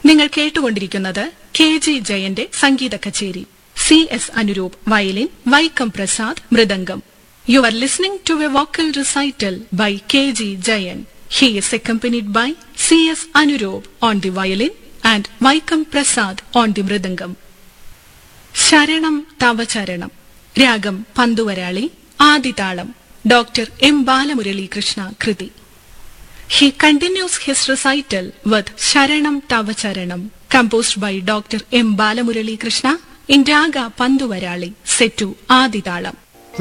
നിങ്ങൾ കേട്ടുകൊണ്ടിരിക്കുന്നത് K G ജയന്റെ സംഗീത കച്ചേരി C S Anuroop violin Vaikom Prasad mridangam you are listening to a vocal recital by K G Jayan he is accompanied by C S Anuroop on the violin and Vaikom Prasad on the mridangam ശരണം തവചരണം രാഗം പന്തുവരാളി ആദിതാളം ഡോക്ടർ എം ബാലമുരളീകൃഷ്ണ കൃതി He continues his recital with Sharanam Tavacharanam, composed by Dr. M. Balamurali Krishna in Raga Panduvarali, set to Aditalam.